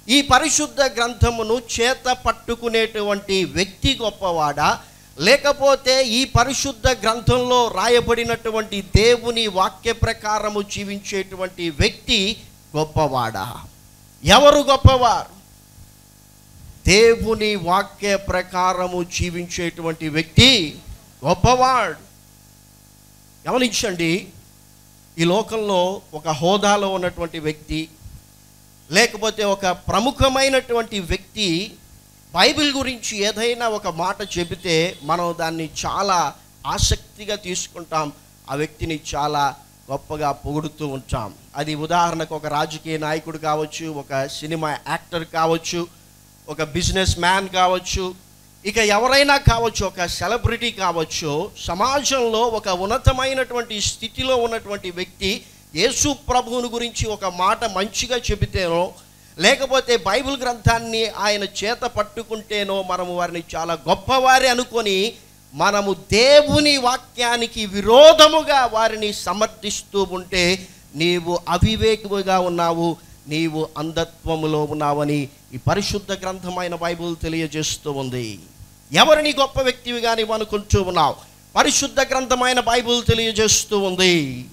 ఈ పరిశుద్ధ గ్రంథమును చేత పట్టుకునేటువంటి వ్యక్తి గొప్పవాడా లేకపోతే ఈ పరిశుద్ధ గ్రంథంలో రాయబడినటువంటి దేవుని వాక్య ప్రకారము జీవించేటువంటి వ్యక్తి గొప్పవాడా ఎవరు గొప్పవారు దేవుని వాక్య ప్రకారము జీవించేటువంటి వ్యక్తి గొప్పవాడు గమనించండి ఈ లోకంలో ఒక హోదాలో ఉన్నటువంటి వ్యక్తి లేకపోతే ఒక ప్రముఖమైనటువంటి వ్యక్తి బైబిల్ గురించి ఏదైనా ఒక మాట చెబితే మనం దాన్ని చాలా ఆసక్తిగా తీసుకుంటాం ఆ వ్యక్తిని చాలా గొప్పగా పొగుడుతూ ఉంటాం అది ఉదాహరణకు ఒక రాజకీయ నాయకుడు కావచ్చు ఒక సినిమా యాక్టర్ కావచ్చు ఒక బిజినెస్ మ్యాన్ కావచ్చు ఇక ఎవరైనా కావచ్చు ఒక సెలబ్రిటీ కావచ్చు సమాజంలో ఒక ఉన్నతమైనటువంటి స్థితిలో ఉన్నటువంటి వ్యక్తి యేసు ప్రభువుని గురించి ఒక మాట మంచిగా చెబితేనో లేకపోతే బైబిల్ గ్రంథాన్ని ఆయన చేత పట్టుకుంటేనో మనము వారిని చాలా గొప్పవారి అనుకొని మనము దేవుని వాక్యానికి విరోధముగా వారిని సమర్థిస్తూ ఉంటే నీవు అవివేకముగా ఉన్నావు నీవు అంధత్వములో ఉన్నావని ఈ పరిశుద్ధ గ్రంథమైన బైబిల్ తెలియజేస్తూ ఉంది ఎవరిని గొప్ప వ్యక్తివిగా నీవు అనుకుంటూ ఉన్నావు పరిశుద్ధ గ్రంథమైన బైబిల్ తెలియజేస్తూ ఉంది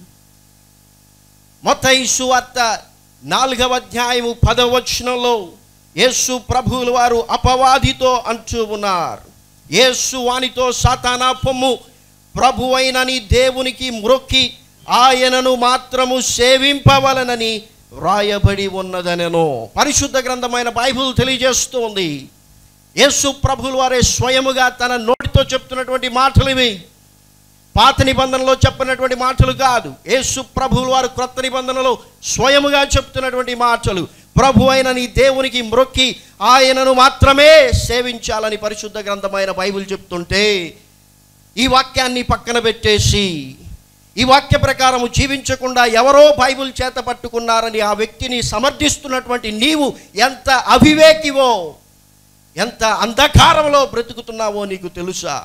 మొత్తయి సువార్త నాలుగవ అధ్యాయము పదవచనంలో యేసు ప్రభువుల వారు అపవాదితో అంటూ ఉన్నారు యేసు వానితో సాతానా పొమ్ము ప్రభువైన నీ దేవునికి మ్రొక్కి ఆయనను మాత్రము సేవింపవలనని వ్రాయబడి ఉన్నదనెను పరిశుద్ధ గ్రంథమైన బైబిల్ తెలియజేస్తూ ఉంది యేసు ప్రభువుల వారే స్వయముగా తన నోటితో చెప్తున్నటువంటి మాటలు ఇవి పాత నిబంధనలో చెప్పినటువంటి మాటలు కాదు యేసు ప్రభువుల వారు క్రొత్త నిబంధనలో స్వయముగా చెప్తున్నటువంటి మాటలు ప్రభు అయిన నీ దేవునికి మ్రొక్కి ఆయనను మాత్రమే సేవించాలని పరిశుద్ధ గ్రంథమైన బైబిల్ చెప్తుంటే ఈ వాక్యాన్ని పక్కన పెట్టేసి ఈ వాక్య ప్రకారము జీవించకుండా ఎవరో బైబిల్ చేత పట్టుకున్నారని ఆ వ్యక్తిని సమర్థిస్తున్నటువంటి నీవు ఎంత అవివేకివో ఎంత అంధకారంలో బ్రతుకుతున్నావో నీకు తెలుసా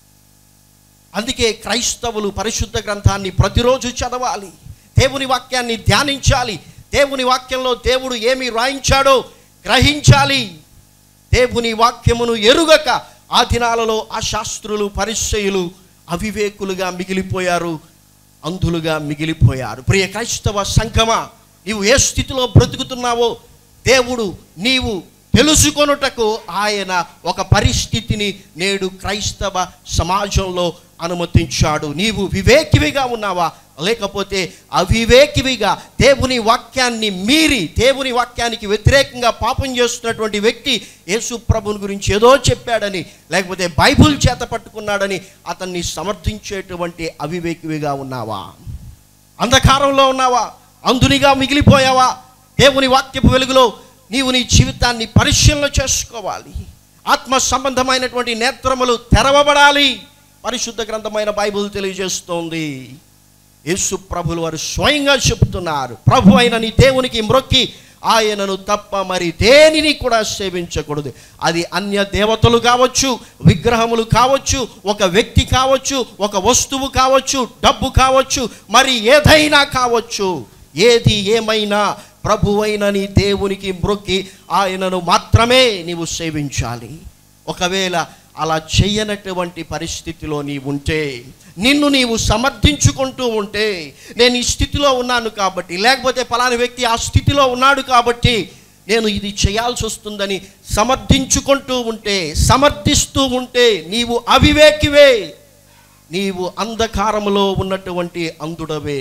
అందుకే క్రైస్తవులు పరిశుద్ధ గ్రంథాన్ని ప్రతిరోజు చదవాలి దేవుని వాక్యాన్ని ధ్యానించాలి దేవుని వాక్యంలో దేవుడు ఏమి రాయించాడో గ్రహించాలి దేవుని వాక్యమును ఎరుగక ఆ దినాలలో ఆ శాస్త్రులు పరిచయులు అవివేకులుగా మిగిలిపోయారు అంధులుగా మిగిలిపోయారు ప్రియ క్రైస్తవ సంఘమా నీవు ఏ స్థితిలో బ్రతుకుతున్నావో దేవుడు నీవు తెలుసుకొనుటకు ఆయన ఒక పరిస్థితిని నేడు క్రైస్తవ సమాజంలో అనుమతించాడు నీవు వివేకివిగా ఉన్నావా లేకపోతే అవివేకివిగా దేవుని వాక్యాన్ని మీరి దేవుని వాక్యానికి వ్యతిరేకంగా పాపం చేస్తున్నటువంటి వ్యక్తి యేసు ప్రభుని గురించి ఏదో చెప్పాడని లేకపోతే బైబుల్ చేత పట్టుకున్నాడని అతన్ని సమర్థించేటువంటి అవివేకివిగా ఉన్నావా అంధకారంలో ఉన్నావా అంధునిగా మిగిలిపోయావా దేవుని వాక్యపు వెలుగులో నీవు నీ జీవితాన్ని పరిశీలన చేసుకోవాలి ఆత్మ సంబంధమైనటువంటి నేత్రములు తెరవబడాలి పరిశుద్ధ గ్రంథమైన బైబిల్ తెలియజేస్తోంది యేసు ప్రభులు వారు స్వయంగా చెప్తున్నారు ప్రభు అయిన నీ దేవునికి మ్రొక్కి ఆయనను తప్ప మరి దేనిని కూడా సేవించకూడదు అది అన్య దేవతలు కావచ్చు విగ్రహములు కావచ్చు ఒక వ్యక్తి కావచ్చు ఒక వస్తువు కావచ్చు డబ్బు కావచ్చు మరి ఏదైనా కావచ్చు ఏది ఏమైనా ప్రభువైన నీ దేవునికి మ్రొక్కి ఆయనను మాత్రమే నీవు సేవించాలి ఒకవేళ అలా చెయ్యనటువంటి పరిస్థితిలో నీవు ఉంటే నిన్ను నీవు సమర్థించుకుంటూ ఉంటే నేను ఈ స్థితిలో ఉన్నాను కాబట్టి లేకపోతే ఫలాని వ్యక్తి ఆ స్థితిలో ఉన్నాడు కాబట్టి నేను ఇది చేయాల్సి వస్తుందని సమర్థించుకుంటూ ఉంటే సమర్థిస్తూ ఉంటే నీవు అవివేకివే నీవు అంధకారములో ఉన్నటువంటి అంధుడవే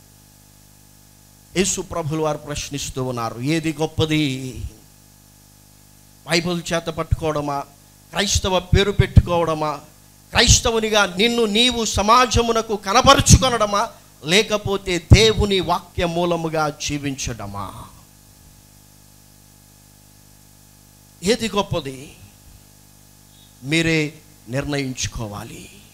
యేసు ప్రభులు వారు ప్రశ్నిస్తూ ఉన్నారు ఏది గొప్పది బైబిల్ చేత పట్టుకోవడమా క్రైస్తవ పేరు పెట్టుకోవడమా క్రైస్తవునిగా నిన్ను నీవు సమాజమునకు కనపరుచుకొనడమా లేకపోతే దేవుని వాక్య మూలముగా జీవించడమా ఏది గొప్పది మీరే నిర్ణయించుకోవాలి